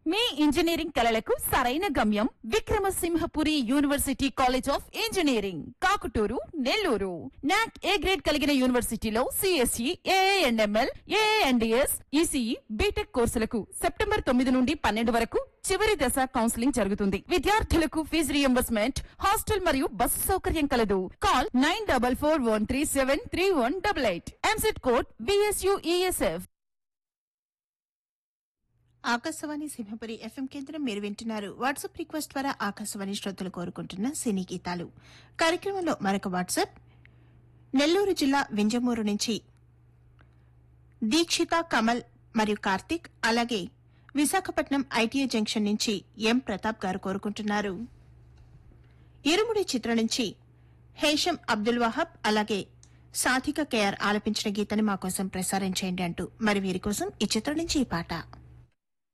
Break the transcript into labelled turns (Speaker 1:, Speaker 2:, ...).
Speaker 1: మీ engineering కలలకు సరైన గమ్యం Vikramasimhapuri university college of engineering Kakutur Nellore NAAC A grade కలిగిన యూనివర్సిటీలో CSE AIML AIDS ECE BTech కోర్సులకు సెప్టెంబర్ తొమ్మిది నుండి పన్నెండు వరకు చివరి దశ కౌన్సిలింగ్ జరుగుతుంది విద్యార్థులకు ఫీజు రియంబర్స్మెంట్ హాస్టల్ మరియు బస్సు సౌకర్యం కలదు call nine double four one three seven three one double eight EAMCET code BSUESF
Speaker 2: Akashvani Simhapuri FM కేంద్రం మీరు వింటున్నారు వాట్సాప్ రిక్వెస్ట్ ద్వారా ఆకాశవాణి శ్రోతలు కోరుకుంటున్న సినీ గీతాలు కార్యక్రమంలో మరొక వాట్సాప్ నెల్లూరు జిల్లా వింజమూరు నుంచి దీక్షిత కమల్ మరియు కార్తిక్ అలాగే విశాఖపట్నం ఐటీఐ జంక్షన్ నుంచి ఎం ప్రతాప్ గారు కోరుకుంటున్నారు ఇరుముడి చిత్రం నుంచి హేషం అబ్దుల్ వహాబ్ అలాగే సాధిక కేఆర్ ఆలపించిన గీతని మా కోసం ప్రసారం చేయండి అంటూ మరి వీరి కోసం ఈ చిత్రం నుంచి ఈ పాట